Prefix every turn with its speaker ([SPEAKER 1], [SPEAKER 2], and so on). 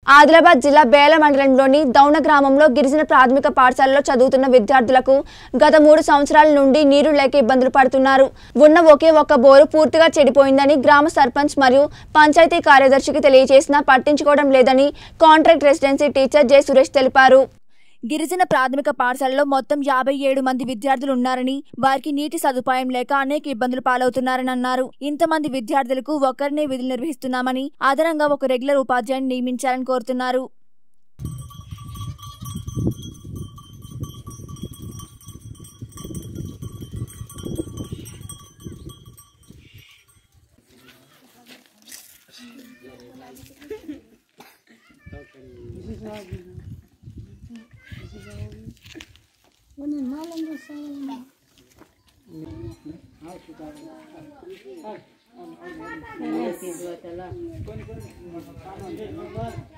[SPEAKER 1] ఆదిలాబాద్ జిల్లా బేల మండలంలోని దౌన గ్రామంలో గిరిజన ప్రాథమిక పాఠశాలలో చదువుతున్న విద్యార్థులకు గత మూడు సంవత్సరాల నుండి నీరు లేక ఇబ్బందులు పడుతున్నారు ఉన్న ఒకే ఒక్క బోరు పూర్తిగా చెడిపోయిందని గ్రామ సర్పంచ్ మరియు పంచాయతీ కార్యదర్శికి తెలియజేసినా పట్టించుకోవడం లేదని contract residency teacher J Suresh తెలిపారు గిరిజన ప్రాథమిక పాఠశాలలో మొత్తం యాభై ఏడు మంది విద్యార్థులు ఉన్నారని వారికి నీటి సదుపాయం లేక అనేక ఇబ్బందులు పాలవుతున్నారని అన్నారు ఇంతమంది విద్యార్థులకు ఒక్కరినే విధులు నిర్వహిస్తున్నామని అదనంగా ఒక రెగ్యులర్ ఉపాధ్యాయుని నియమించాలని కోరుతున్నారు
[SPEAKER 2] Ini